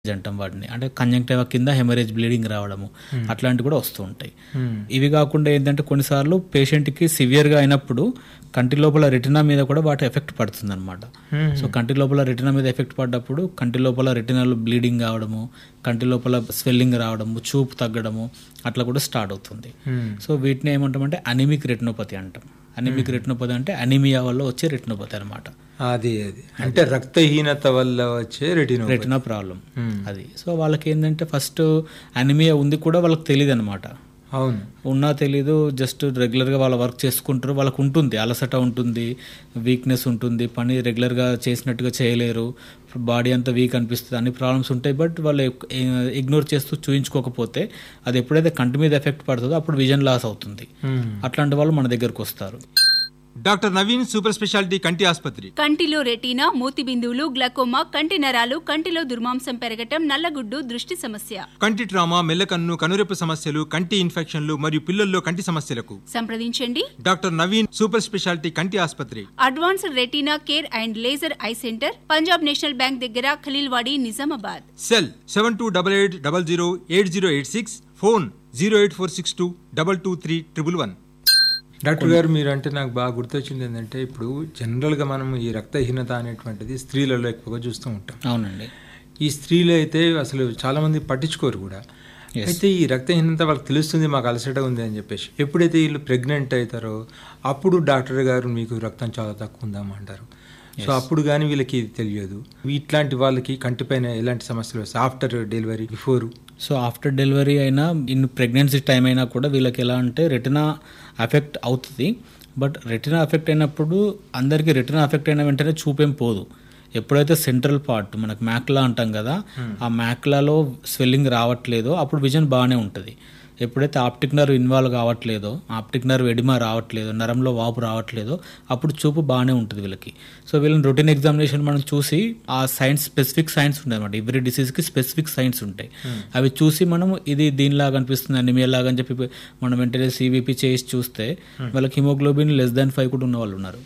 అంటాం వాటిని అంటే కంజంక్టివా కింద హెమరేజ్ బ్లీడింగ్ రావడము అట్లాంటివి కూడా వస్తూ ఉంటాయి ఇవి కాకుండా ఏంటంటే కొన్నిసార్లు పేషెంట్కి సివియర్గా అయినప్పుడు కంటి లోపల రెటినా మీద కూడా వాటి ఎఫెక్ట్ పడుతుంది అనమాట సో కంటి లోపల రెటినా మీద ఎఫెక్ట్ పడ్డప్పుడు కంటి లోపల రెటినాలు బ్లీడింగ్ కావడము కంటి లోపల స్వెల్లింగ్ రావడము చూపు తగ్గడము అట్లా కూడా స్టార్ట్ అవుతుంది సో వీటిని ఏమంటామంటే అనిమిక్ రెటినోపతి అంటాం అనిమిక్ రెటినోపతి అంటే అనిమియా వల్ల వచ్చే రెటినోపతి అనమాట అది అది అంటే రక్తహీనత వల్ల వచ్చే రెటినో రెటినా ప్రాబ్లం అది సో వాళ్ళకి ఏంటంటే ఫస్ట్ అనిమియా ఉంది కూడా వాళ్ళకి తెలియదు అనమాట అవును ఉన్నా తెలీదు జస్ట్ రెగ్యులర్గా వాళ్ళ వర్క్ చేసుకుంటారు వాళ్ళకు ఉంటుంది అలసట ఉంటుంది వీక్నెస్ ఉంటుంది పని రెగ్యులర్గా చేసినట్టుగా చేయలేరు బాడీ అంతా వీక్ అనిపిస్తుంది అన్ని ప్రాబ్లమ్స్ ఉంటాయి బట్ వాళ్ళు ఇగ్నోర్ చేస్తూ చూయించుకోకపోతే అది ఎప్పుడైతే కంటి మీద ఎఫెక్ట్ పడుతుందో అప్పుడు విజన్ లాస్ అవుతుంది అట్లాంటి వాళ్ళు మన దగ్గరకు వస్తారు డాక్టర్ నవీన్ సూపర్ స్పెషాలిటీ కంటి ఆసుపత్రి కంటిలో రెటీనా మూతి బిందువులు గ్లకోమా కంటి నరాలు కంటిలో దుర్మాంసం పెరగటం నల్లగుడ్డు దృష్టి సమస్య కంటి ట్రామా మెల్లకన్ను కనురెప్ప సమస్యలు కంటి ఇన్ఫెక్షన్లు మరియు పిల్లల్లో కంటి సమస్యలకు సంప్రదించండి డాక్టర్ నవీన్ సూపర్ స్పెషాలిటీ కంటి ఆసుపత్రి advanced retina care and laser eye centre Punjab national bank దగ్గర Khaleelwadi Nizamabad cell seven two double eight double zero eight zero eight six phone zero eight four six two double two three triple one doctor garu మీరు అంటే నాకు బాగా గుర్తొచ్చింది ఏంటంటే ఇప్పుడు జనరల్గా మనం ఈ రక్తహీనత అనేటువంటిది స్త్రీలలో ఎక్కువగా చూస్తూ ఉంటాం అవునండి ఈ స్త్రీలు అయితే అసలు చాలా మంది పట్టించుకోరు కూడా అయితే ఈ రక్తహీనత వాళ్ళకి తెలుస్తుంది మాకు అలసట ఉంది అని చెప్పేసి ఎప్పుడైతే వీళ్ళు ప్రెగ్నెంట్ అవుతారో అప్పుడు డాక్టర్ గారు మీకు రక్తం చాలా తక్కువ ఉందామంటారు సో అప్పుడు కానీ వీళ్ళకి ఇది తెలియదు ఇట్లాంటి వాళ్ళకి కంటిపైన ఎలాంటి సమస్యలు వస్తాయి after delivery before so after delivery అయినా ఇన్ ప్రెగ్నెన్సీ టైం అయినా కూడా వీళ్ళకి ఎలా అంటే రెటినా అఫెక్ట్ అవుతుంది బట్ రెటినా అఫెక్ట్ అయినప్పుడు అందరికీ రెటినా అఫెక్ట్ అయిన వెంటనే చూపేం పోదు ఎప్పుడైతే సెంట్రల్ పార్ట్ మనకు మ్యాక్లా అంటాం కదా ఆ మ్యాక్లాలో స్వెల్లింగ్ రావట్లేదో అప్పుడు విజన్ బాగానే ఉంటుంది ఎప్పుడైతే ఆప్టిక్ నర్వ్ ఇన్వాల్వ్ కావట్లేదో ఆప్టిక్ నర్వ్ ఎడిమా రావట్లేదో నరంలో వాపు రావట్లేదో అప్పుడు చూపు బాగానే ఉంటుంది వీళ్ళకి సో వీళ్ళని రొటీన్ ఎగ్జామినేషన్ మనం చూసి ఆ సైన్స్ స్పెసిఫిక్ సైన్స్ ఉంటాయి అనమాట ఎవ్రీ డిసీజ్కి స్పెసిఫిక్ సైన్స్ ఉంటాయి అవి చూసి మనం ఇది దీనిలాగా అనిపిస్తుంది అనిమియలాగా అని చెప్పి మనం వెంటనే సివిపి చేసి చూస్తే వాళ్ళకి హిమోగ్లోబిన్ లెస్ దాన్ ఫైవ్ కూడా ఉన్న వాళ్ళు ఉన్నారు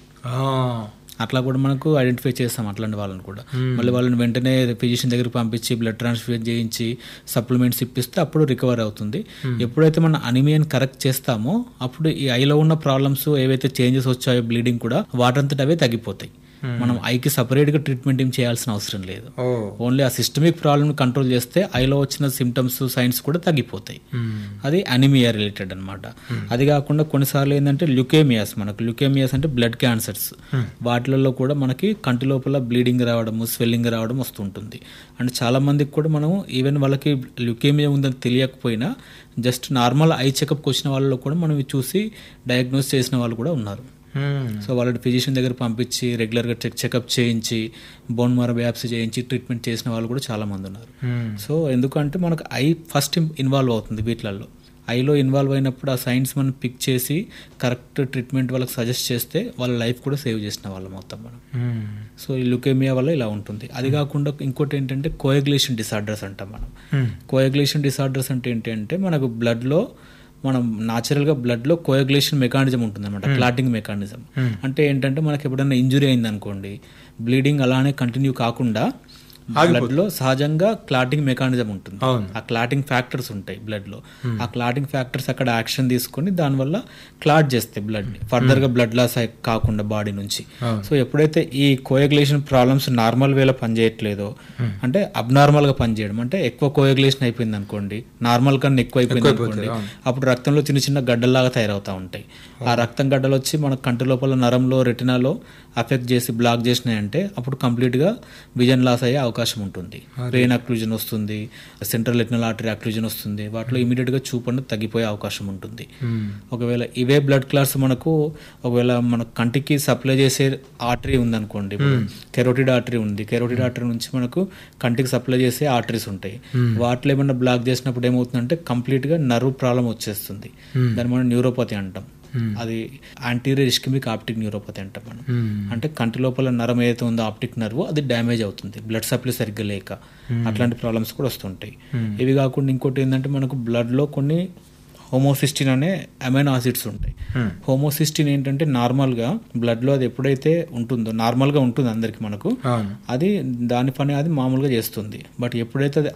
అట్లా కూడా మనకు ఐడెంటిఫై చేస్తాం అట్లాంటి వాళ్ళని కూడా మళ్ళీ వాళ్ళని వెంటనే ఫిజిషియన్ దగ్గరికి పంపించి బ్లడ్ ట్రాన్స్ఫ్యూజన్ చేయించి సప్లిమెంట్స్ ఇప్పిస్తే అప్పుడు రికవర్ అవుతుంది ఎప్పుడైతే మనం అనిమియన్ కరెక్ట్ చేస్తామో అప్పుడు ఈ ఐలో ఉన్న ప్రాబ్లమ్స్ ఏవైతే చేంజెస్ వచ్చాయో బ్లీడింగ్ కూడా వాటంతట అవే తగ్గిపోతాయి మనం ఐకి సపరేట్ గా ట్రీట్మెంట్ ఏం చేయాల్సిన అవసరం లేదు ఓ ఓన్లీ ఆ సిస్టమిక్ ప్రాబ్లమ్ కంట్రోల్ చేస్తే ఐలో వచ్చిన సిమ్టమ్స్ సైన్స్ కూడా తగ్గిపోతాయి అది అనిమియా రిలేటెడ్ అన్నమాట అది కాకుండా కొన్నిసార్లు ఏంటంటే ల్యుకేమియాస్ మనకు ల్యుకేమియాస్ అంటే బ్లడ్ క్యాన్సర్స్ వాటిలలో కూడా మనకి కంటి లోపల బ్లీడింగ్ రావడము స్వెల్లింగ్ రావడం వస్తుంటుంది అండ్ చాలా మందికి కూడా మనం ఈవెన్ వాళ్ళకి ల్యుకేమియా ఉందని తెలియకపోయినా జస్ట్ నార్మల్ ఐ చెకప్కి వచ్చిన వాళ్ళలో కూడా మనం ఇది చూసి డయాగ్నోస్ చేసిన వాళ్ళు కూడా ఉన్నారు సో వాళ్ళని ఫిజిషియన్ దగ్గర పంపించి రెగ్యులర్గా చెక్ చెకప్ చేయించి బోన్ మర బ్యాప్సీ చేయించి ట్రీట్మెంట్ చేసిన వాళ్ళు కూడా చాలా మంది ఉన్నారు సో ఎందుకంటే మనకు ఐ ఫస్ట్ ఇన్వాల్వ్ అవుతుంది వీటిలలో ఐలో ఇన్వాల్వ్ అయినప్పుడు ఆ సైన్స్ మనం పిక్ చేసి కరెక్ట్ ట్రీట్మెంట్ వాళ్ళకి సజెస్ట్ చేస్తే వాళ్ళ లైఫ్ కూడా సేవ్ చేసిన వాళ్ళం మొత్తం మనం సో ఈ లుకేమియా వల్ల ఇలా ఉంటుంది అది కాకుండా ఇంకోటి ఏంటంటే కోయగ్లేషన్ డిసార్డర్స్ అంటాం మనం కోయగ్లేషన్ డిసార్డర్స్ అంటే ఏంటి అంటే మనకు బ్లడ్లో మనం న్యాచురల్గా బ్లడ్లో కోయగ్లేషన్ మెకానిజం ఉంటుంది అనమాట క్లాటింగ్ మెకానిజం అంటే ఏంటంటే మనకి ఎప్పుడైనా ఇంజురీ అయింది అనుకోండి బ్లీడింగ్ అలానే కంటిన్యూ కాకుండా బ్లడ్ లో సహజంగా క్లాటింగ్ మెకానిజం ఉంటుంది అవును. ఆ క్లాటింగ్ ఫ్యాక్టర్స్ ఉంటాయి బ్లడ్ లో ఆ క్లాటింగ్ ఫ్యాక్టర్స్ అక్కడ యాక్షన్ తీసుకొని దానివల్ల క్లాట్ చేస్తాయి బ్లడ్ ని ఫర్దర్ గా బ్లడ్ లాస్ కాకుండా బాడీ నుంచి సో ఎప్పుడైతే ఈ కోయగ్లేషన్ ప్రాబ్లమ్స్ నార్మల్ వేలో పనిచేయట్లేదో అంటే అబ్నార్మల్ గా పనిచేయడం అంటే ఎక్కువ కోయగ్లేషన్ అయిపోయింది అనుకోండి నార్మల్ కన్నా ఎక్కువ అయిపోయింది అనుకోండి అప్పుడు రక్తంలో చిన్న చిన్న గడ్డల్లాగా తయారవుతా ఉంటాయి ఆ రక్తం గడ్డలు వచ్చి మన కంటి లోపల నరంలో రెటినాలో అఫెక్ట్ చేసి బ్లాక్ చేసినాయంటే అప్పుడు కంప్లీట్ గా విజన్ లాస్ అయ్యే అవకాశం ఉంటుంది బ్రెయిన్ అక్లూజన్ వస్తుంది సెంట్రల్ రెటినల్ ఆర్టరీ అక్లూజన్ వస్తుంది వాటిలో ఇమీడియట్ గా చూపు అనేది తగ్గిపోయే అవకాశం ఉంటుంది ఒకవేళ ఇవే బ్లడ్ క్లాట్స్ మనకు ఒకవేళ మన కంటికి సప్లై చేసే ఆర్టరీ ఉందనుకోండి ఇప్పుడు కెరోటిడ్ ఆర్టరీ ఉంది కెరోటిడ్ ఆర్టరీ నుంచి మనకు కంటికి సప్లై చేసే ఆర్టరీస్ ఉంటాయి వాటిలో ఏమన్నా బ్లాక్ చేసినప్పుడు ఏమవుతుందంటే కంప్లీట్ గా నర్వ్ ప్రాబ్లం వచ్చేస్తుంది దాన్ని మనం న్యూరోపతి అంటాం అది యాంటీరియర్ ఇస్కిమిక్ ఆప్టిక్ న్యూరోపతి అంటాం మనం అంటే కంటి లోపల నరం ఏదైతే ఉందో ఆప్టిక్ నర్వ్ అది డ్యామేజ్ అవుతుంది బ్లడ్ సప్లై సరిగ్గా లేక అట్లాంటి ప్రాబ్లమ్స్ కూడా వస్తుంటాయి ఇవి కాకుండా ఇంకోటి ఏంటంటే మనకు బ్లడ్ లో కొన్ని హోమోసిస్టిన్ అనే అమైనో ఆసిడ్స్ ఉంటాయి Hmm. హోమోసిస్టిన్ ఏంటంటే నార్మల్గా బ్లడ్లో అది ఎప్పుడైతే ఉంటుందో నార్మల్గా ఉంటుంది అందరికి మనకు అవును అది దాని పని అది మామూలుగా చేస్తుంది బట్ ఎప్పుడైతే అది